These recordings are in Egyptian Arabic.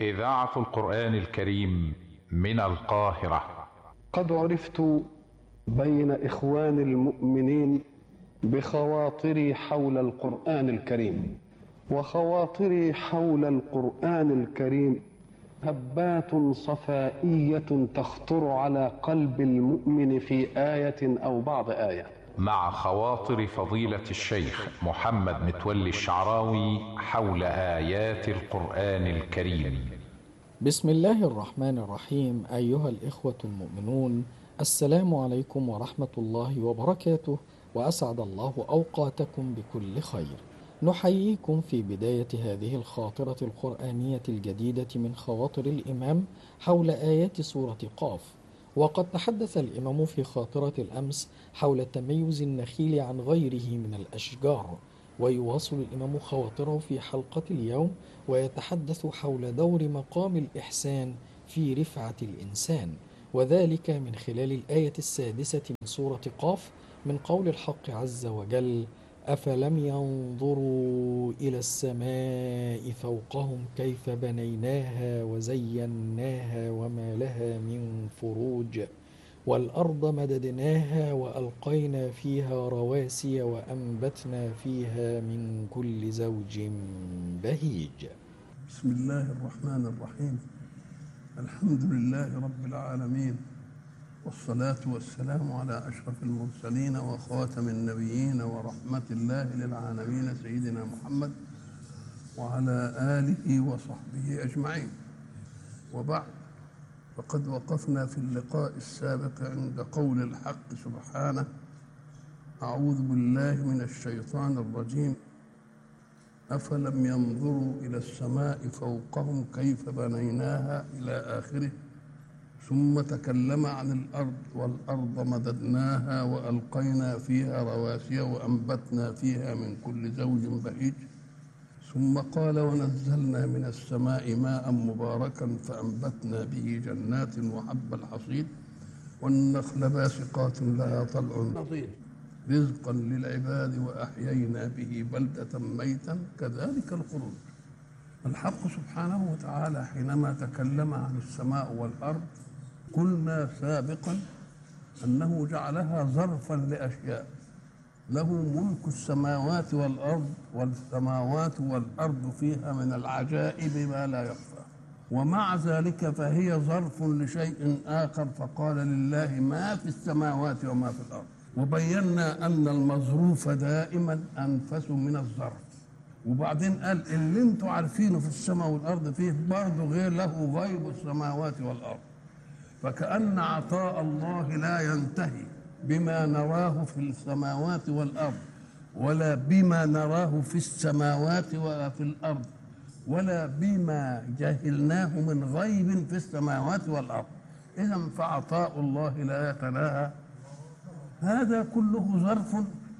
إذاعة القرآن الكريم من القاهرة قد عرفت بين إخوان المؤمنين بخواطري حول القرآن الكريم وخواطري حول القرآن الكريم هبات صفائية تخطر على قلب المؤمن في آية أو بعض آية مع خواطر فضيلة الشيخ محمد متولي الشعراوي حول آيات القرآن الكريم بسم الله الرحمن الرحيم أيها الإخوة المؤمنون السلام عليكم ورحمة الله وبركاته وأسعد الله أوقاتكم بكل خير نحييكم في بداية هذه الخاطرة القرآنية الجديدة من خواطر الإمام حول آيات سورة قاف وقد تحدث الإمام في خاطرة الأمس حول تميز النخيل عن غيره من الأشجار ويواصل الإمام خواطره في حلقة اليوم ويتحدث حول دور مقام الإحسان في رفعة الإنسان وذلك من خلال الآية السادسة من سورة قاف من قول الحق عز وجل أفلم ينظروا إلى السماء فوقهم كيف بنيناها وزيناها وما لها من فروج والأرض مددناها وألقينا فيها رواسي وأنبتنا فيها من كل زوج بهيج بسم الله الرحمن الرحيم الحمد لله رب العالمين والصلاة والسلام على أشرف المرسلين وخاتم النبيين ورحمة الله للعالمين سيدنا محمد وعلى آله وصحبه أجمعين وبعد فقد وقفنا في اللقاء السابق عند قول الحق سبحانه أعوذ بالله من الشيطان الرجيم أفلم ينظروا إلى السماء فوقهم كيف بنيناها إلى آخره ثم تكلم عن الأرض والأرض مددناها وألقينا فيها رواسي وأنبتنا فيها من كل زوج بهيج ثم قال ونزلنا من السماء ماء مباركا فأنبتنا به جنات وحب الحصيد والنخل باسقات لها طلع نضيد رزقا للعباد وأحيينا به بلدة ميتا كذلك الخروج الحق سبحانه وتعالى حينما تكلم عن السماء والأرض قلنا سابقا أنه جعلها ظرفا لأشياء له ملك السماوات والأرض والسماوات والأرض فيها من العجائب ما لا يخفى ومع ذلك فهي ظرف لشيء آخر فقال لله ما في السماوات وما في الأرض وبينا أن المظروف دائما أنفس من الظرف وبعدين قال اللي انتوا عارفينه في السماء والأرض فيه برضه غير له غيب السماوات والأرض فكأن عطاء الله لا ينتهي بما نراه في السماوات والأرض ولا بما نراه في السماوات ولا في الأرض ولا بما جهلناه من غيب في السماوات والأرض إذا فعطاء الله لا يتناهى هذا كله ظرف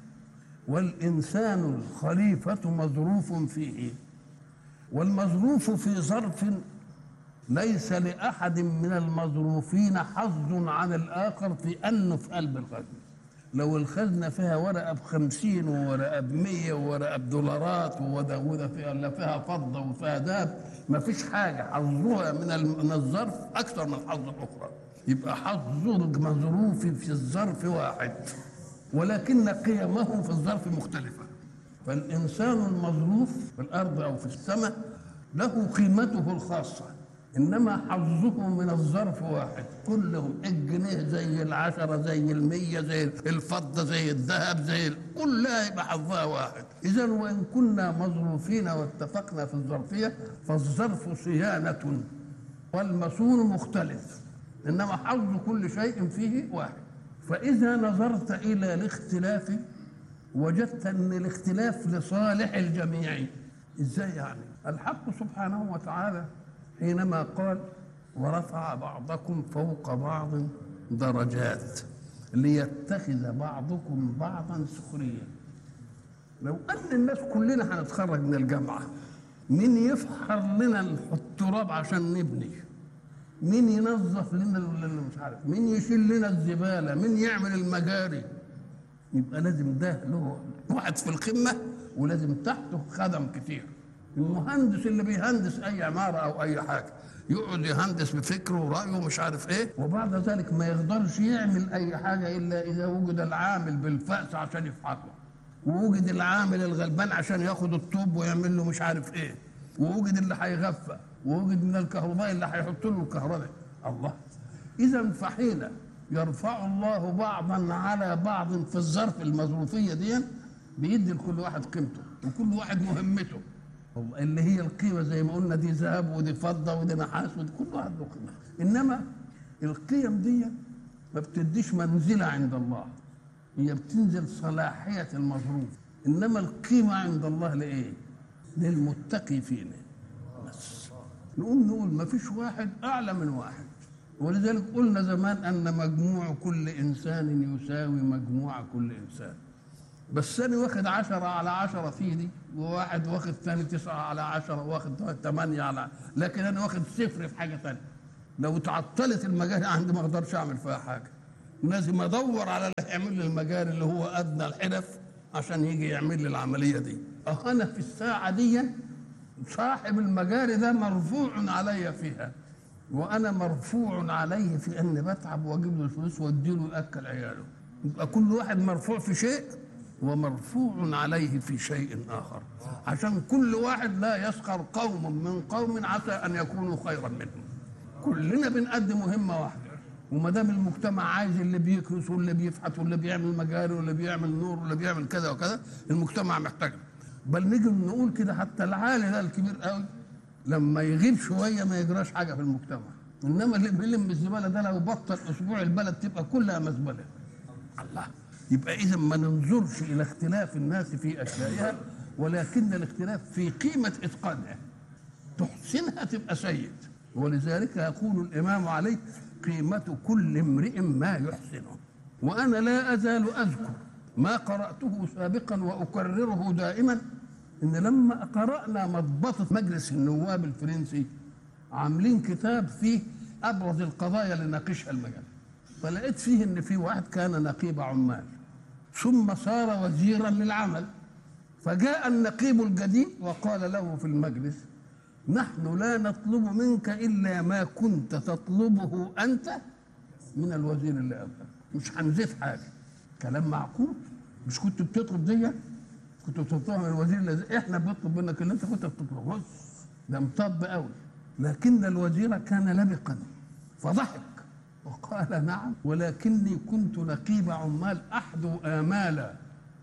والإنسان الخليفة مظروف فيه والمظروف في ظرف ليس لأحد من المظروفين حظ عن الآخر في أنه في قلب الخزنة لو الخزنة فيها ورقة بخمسين وورقة بمية وورقة بدولارات وده فيها فيها فضة وفيها ذهب ما فيش حاجة حظها من من الظرف أكثر من الحظ الأخرى يبقى حظ المظروف في الظرف واحد ولكن قيمه في الظرف مختلفة فالإنسان المظروف في الأرض أو في السماء له قيمته الخاصة انما حظه من الظرف واحد كلهم الجنيه زي العشره زي المية زي الفضه زي الذهب زي كلها يبقى حظها واحد اذا وان كنا مظروفين واتفقنا في الظرفيه فالظرف صيانه والمصون مختلف انما حظ كل شيء فيه واحد فاذا نظرت الى الاختلاف وجدت ان الاختلاف لصالح الجميع ازاي يعني الحق سبحانه وتعالى حينما قال ورفع بعضكم فوق بعض درجات ليتخذ بعضكم بعضا سخريا لو ان الناس كلنا هنتخرج من الجامعه مين يفحر لنا التراب عشان نبني مين ينظف لنا اللي مش عارف مين يشيل لنا الزباله مين يعمل المجاري يبقى لازم ده له واحد في القمه ولازم تحته خدم كتير المهندس اللي بيهندس اي عماره او اي حاجه يقعد يهندس بفكره ورايه ومش عارف ايه وبعد ذلك ما يقدرش يعمل اي حاجه الا اذا وجد العامل بالفأس عشان يفحطه ووجد العامل الغلبان عشان ياخد الطوب ويعمل له مش عارف ايه ووجد اللي هيغفى ووجد من الكهرباء اللي هيحط له الكهرباء الله اذا فحين يرفع الله بعضا على بعض في الظرف المظروفيه دي بيدي لكل واحد قيمته وكل واحد مهمته اللي هي القيمه زي ما قلنا دي ذهب ودي فضه ودي نحاس ودي كل واحد له قيمه انما القيم دي ما بتديش منزله عند الله هي بتنزل صلاحيه المظروف انما القيمه عند الله لايه؟ للمتقي فينا بس نقوم نقول ما فيش واحد اعلى من واحد ولذلك قلنا زمان ان مجموع كل انسان يساوي مجموع كل انسان بس انا واخد عشرة على عشرة في دي وواحد واخد ثاني تسعة على عشرة واخد ثمانية على لكن انا واخد صفر في حاجة ثانية لو تعطلت المجال عندي ما اقدرش اعمل فيها حاجة لازم ادور على اللي هيعمل لي المجال اللي هو ادنى الحرف عشان يجي يعمل لي العملية دي اه انا في الساعة دي صاحب المجال ده مرفوع علي فيها وانا مرفوع عليه في اني بتعب واجيب له الفلوس واديله ياكل عياله يبقى كل واحد مرفوع في شيء ومرفوع عليه في شيء اخر عشان كل واحد لا يسخر قوم من قوم عسى ان يكونوا خيرا منهم كلنا بنقدم مهمه واحده وما دام المجتمع عايز اللي بيكنس واللي بيفحت واللي بيعمل مجاري واللي بيعمل نور واللي بيعمل كذا وكذا المجتمع محتاج بل نيجي نقول كده حتى العالي ده الكبير قوي لما يغيب شويه ما يجراش حاجه في المجتمع انما اللي بيلم الزباله ده لو بطل اسبوع البلد تبقى كلها مزبله الله يبقى اذا ما ننظرش الى اختلاف الناس في اشيائها ولكن الاختلاف في قيمه اتقانها تحسنها تبقى سيد ولذلك يقول الامام عليه قيمه كل امرئ ما يحسنه وانا لا ازال اذكر ما قراته سابقا واكرره دائما ان لما قرانا مضبطه مجلس النواب الفرنسي عاملين كتاب فيه ابرز القضايا اللي ناقشها المجال فلقيت فيه ان في واحد كان نقيب عمال ثم صار وزيرا للعمل فجاء النقيب الجديد وقال له في المجلس نحن لا نطلب منك الا ما كنت تطلبه انت من الوزير اللي قبلك مش هنزيد حاجه كلام معقول مش كنت بتطلب دي كنت بتطلبها من الوزير اللي احنا بنطلب منك اللي انت كنت بتطلبه بص ده مطب قوي لكن الوزير كان لبقا فضحك وقال نعم ولكني كنت نقيب عمال احدو امالا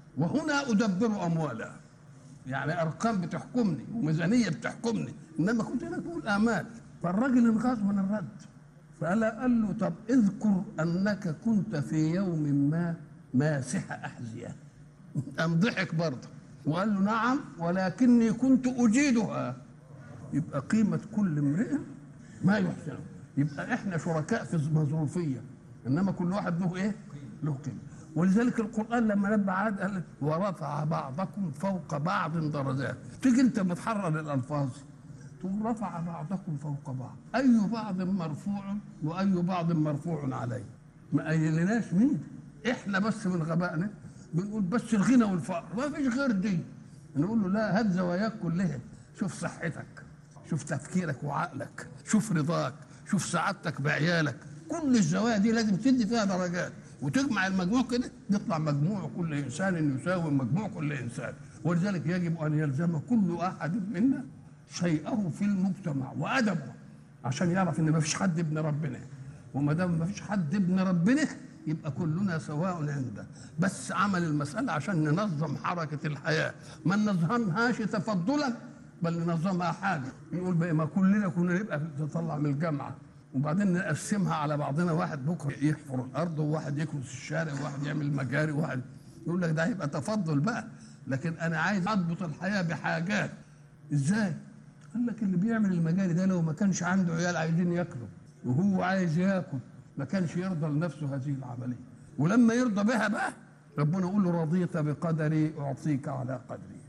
وهنا ادبر اموالا يعني ارقام بتحكمني وميزانيه بتحكمني انما كنت هناك بقول امال فالراجل انغاظ من الرد فقال قال له طب اذكر انك كنت في يوم ما ماسح احذيه قام ضحك برضه وقال له نعم ولكني كنت اجيدها يبقى قيمه كل امرئ ما يحسنه يبقى احنا شركاء في المظروفيه انما كل واحد له ايه؟ له قيمه ولذلك القران لما نبه عاد قال ورفع بعضكم فوق بعض درجات تيجي انت بتحرر الالفاظ تقول رفع بعضكم فوق بعض اي بعض مرفوع واي بعض مرفوع عليه ما قايلناش مين احنا بس من غبائنا بنقول بس الغنى والفقر ما فيش غير دي نقول له لا هات زواياك كلها شوف صحتك شوف تفكيرك وعقلك شوف رضاك شوف سعادتك بعيالك كل الزوايا دي لازم تدي فيها درجات وتجمع المجموع كده يطلع مجموع كل انسان يساوي مجموع كل انسان ولذلك يجب ان يلزم كل احد منا شيئه في المجتمع وادبه عشان يعرف ان ما فيش حد ابن ربنا وما دام ما فيش حد ابن ربنا يبقى كلنا سواء عنده بس عمل المسألة عشان ننظم حركة الحياة ما ننظمهاش تفضلا بل ننظمها حاجة نقول بقى ما كلنا كنا نبقى نطلع من الجامعة وبعدين نقسمها على بعضنا واحد بكرة يحفر الأرض وواحد يكنس الشارع وواحد يعمل مجاري وواحد يقول لك ده هيبقى تفضل بقى لكن أنا عايز أضبط الحياة بحاجات إزاي؟ قال لك اللي بيعمل المجاري ده لو ما كانش عنده عيال عايزين ياكلوا وهو عايز ياكل ما كانش يرضى لنفسه هذه العمليه ولما يرضى بها بقى ربنا يقول له رضيت بقدري اعطيك على قدري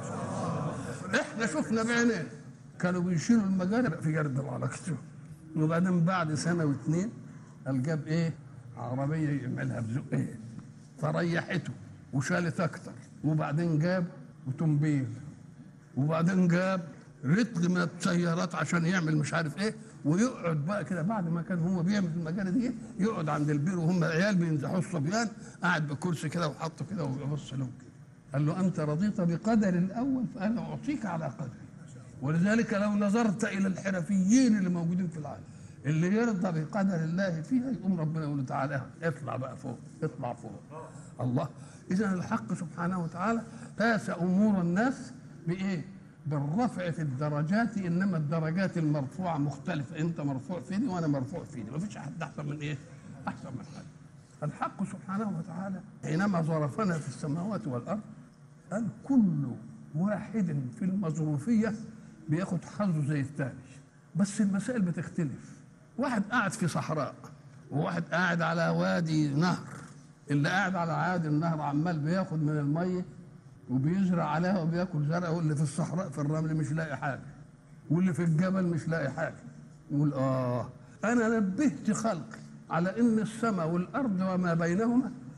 احنا شفنا بعينينا كانوا بيشيلوا المجاري في جرد العلاقة وبعدين بعد سنه واثنين قال جاب ايه عربيه يعملها بزقين فريحته وشالت اكتر وبعدين جاب اوتومبيل وبعدين جاب رتل من السيارات عشان يعمل مش عارف ايه ويقعد بقى كده بعد ما كان هو بيعمل في المجال دي يقعد عند البير وهم العيال بينزحوا الصبيان قاعد بكرسي كده وحطه كده ويبص لهم كده قال له انت رضيت بقدر الاول فانا اعطيك على قدري ولذلك لو نظرت الى الحرفيين اللي موجودين في العالم اللي يرضى بقدر الله فيها يقوم ربنا يقول له تعالى اطلع بقى فوق اطلع فوق الله اذا الحق سبحانه وتعالى قاس امور الناس بايه؟ بالرفع في الدرجات انما الدرجات المرفوعه مختلفه انت مرفوع في دي وانا مرفوع في دي ما فيش حد احسن من ايه؟ احسن من حد الحق سبحانه وتعالى حينما ظرفنا في السماوات والارض قال كل واحد في المظروفيه بياخد حظه زي الثاني بس المسائل بتختلف واحد قاعد في صحراء وواحد قاعد على وادي نهر اللي قاعد على عادي النهر عمال بياخد من الميه وبيزرع عليها وبياكل زرع واللي في الصحراء في الرمل مش لاقي حاجه واللي في الجبل مش لاقي حاجه يقول اه انا نبهت خلقي على ان السماء والارض وما بينهما